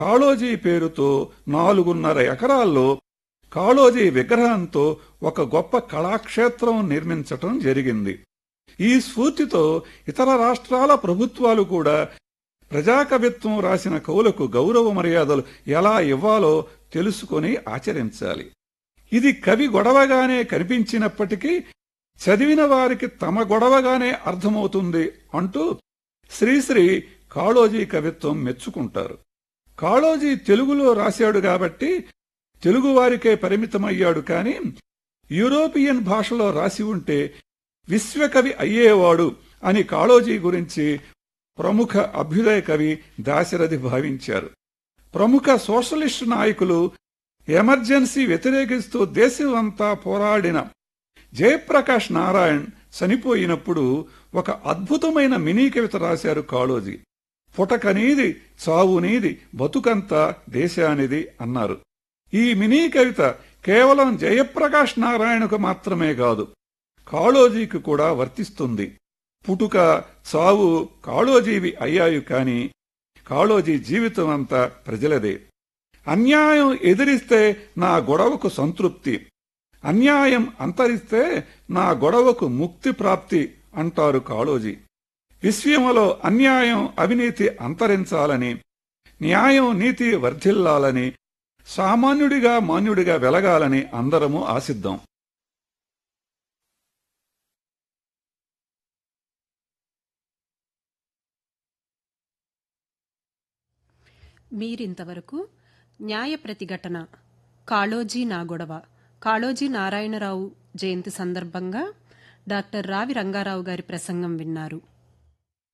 కాళోజీ పేరుతో నాలుగున్నర ఎకరాల్లో కాళోజీ విగ్రహంతో ఒక గొప్ప కళాక్షేత్రం నిర్మించటం జరిగింది ఈ స్ఫూర్తితో ఇతర రాష్ట్రాల ప్రభుత్వాలు కూడా ప్రజాకవిత్వం రాసిన కవులకు గౌరవ మర్యాదలు ఎలా ఇవ్వాలో తెలుసుకొని ఆచరించాలి ఇది కవి గొడవగానే కనిపించినప్పటికీ చదివిన వారికి తమ గొడవగానే అర్థమవుతుంది అంటూ శ్రీశ్రీ కాళోజీ కవిత్వం మెచ్చుకుంటారు కాళోజీ తెలుగులో రాశాడు కాబట్టి తెలుగువారికే పరిమితమయ్యాడు కాని యూరోపియన్ భాషలో రాసి ఉంటే విశ్వకవి అయ్యేవాడు అని కాళోజీ గురించి ప్రముఖ అభ్యుదయ కవి దాశరథి భావించారు ప్రముఖ సోషలిస్టు నాయకులు ఎమర్జెన్సీ వ్యతిరేకిస్తూ దేశమంతా పోరాడిన జయప్రకాష్ నారాయణ్ చనిపోయినప్పుడు ఒక అద్భుతమైన మినీ కవిత రాశారు కాళోజీ పుటకనీది చావునీది బతుకంతా దేశానిది అన్నారు ఈ మినీ కవిత కేవలం జయప్రకాష్ నారాయణకు మాత్రమే కాదు కాళోజీకి కూడా వర్తిస్తుంది పుటుక చావు కాళోజీవి అయ్యాయి కాని కాళోజీ జీవితం అంతా ప్రజలదే అన్యాయం ఎదిరిస్తే నా గొడవకు సంతృప్తి అన్యాయం అంతరిస్తే నా గొడవకు ముక్తి ప్రాప్తి అంటారు కాళోజీ విశ్వములో అన్యాయం అవినీతి అంతరించాలని న్యాయం నీతి వర్ధిల్లాలని సామాన్యుడిగా మాన్యుడిగా వెలగాలని అందరము ఆశిద్దాం మీరింతవరకు న్యాయ ప్రతిఘటన కాళోజీ నా గొడవ కాళోజీ నారాయణరావు జయంతి సందర్భంగా డాక్టర్ రావి రంగారావు గారి ప్రసంగం విన్నారు